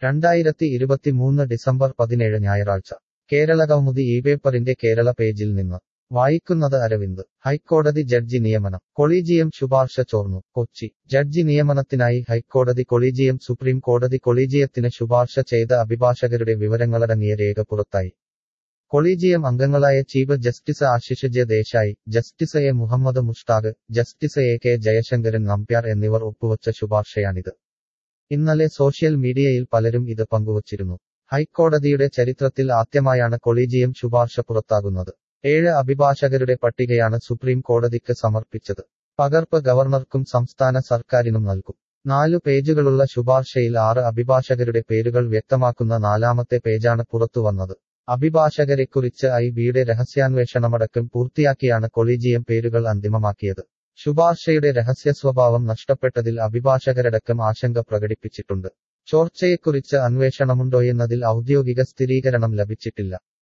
രണ്ടായിരത്തി ഇരുപത്തിമൂന്ന് ഡിസംബർ പതിനേഴ് ഞായറാഴ്ച കേരളകൗമുദി ഈ പേപ്പറിന്റെ കേരള പേജിൽ നിന്ന് വായിക്കുന്നത് അരവിന്ദ് ഹൈക്കോടതി ജഡ്ജി നിയമനം കൊളീജിയം ശുപാർശ ചോർന്നു കൊച്ചി ജഡ്ജി നിയമനത്തിനായി ഹൈക്കോടതി കൊളീജിയം സുപ്രീം കോടതി കൊളീജിയത്തിന് ശുപാർശ ചെയ്ത അഭിഭാഷകരുടെ വിവരങ്ങളടങ്ങിയ രേഖ പുറത്തായി കൊളീജിയം അംഗങ്ങളായ chief justice Ashish J Desai justice A Muhammad Mushtaq justice A K Jayasankaran Nambiar എന്നിവർ ഒപ്പുവച്ച ശുപാർശയാണിത് ഇന്നലെ സോഷ്യൽ മീഡിയയിൽ പലരും ഇത് പങ്കുവച്ചിരുന്നു ഹൈക്കോടതിയുടെ ചരിത്രത്തിൽ ആദ്യമായാണ് കൊളീജിയം ശുപാർശ പുറത്താകുന്നത് ഏഴ് അഭിഭാഷകരുടെ പട്ടികയാണ് സുപ്രീം കോടതിക്ക് സമർപ്പിച്ചത് പകർപ്പ് ഗവർണർക്കും സംസ്ഥാന സർക്കാരിനും നൽകും നാലു പേജുകളുള്ള ശുപാർശയിൽ ആറ് അഭിഭാഷകരുടെ പേരുകൾ വ്യക്തമാക്കുന്ന നാലാമത്തെ പേജാണ് പുറത്തുവന്നത് അഭിഭാഷകരെക്കുറിച്ച് ഐ ബിയുടെ രഹസ്യാന്വേഷണമടക്കം പൂർത്തിയാക്കിയാണ് കൊളീജിയം പേരുകൾ അന്തിമമാക്കിയത് ശുപാർശയുടെ രഹസ്യസ്വഭാവം നഷ്ടപ്പെട്ടതിൽ അഭിഭാഷകരടക്കം ആശങ്ക പ്രകടിപ്പിച്ചിട്ടുണ്ട് ചോർച്ചയെക്കുറിച്ച് അന്വേഷണമുണ്ടോയെന്നതിൽ ഔദ്യോഗിക സ്ഥിരീകരണം ലഭിച്ചിട്ടില്ല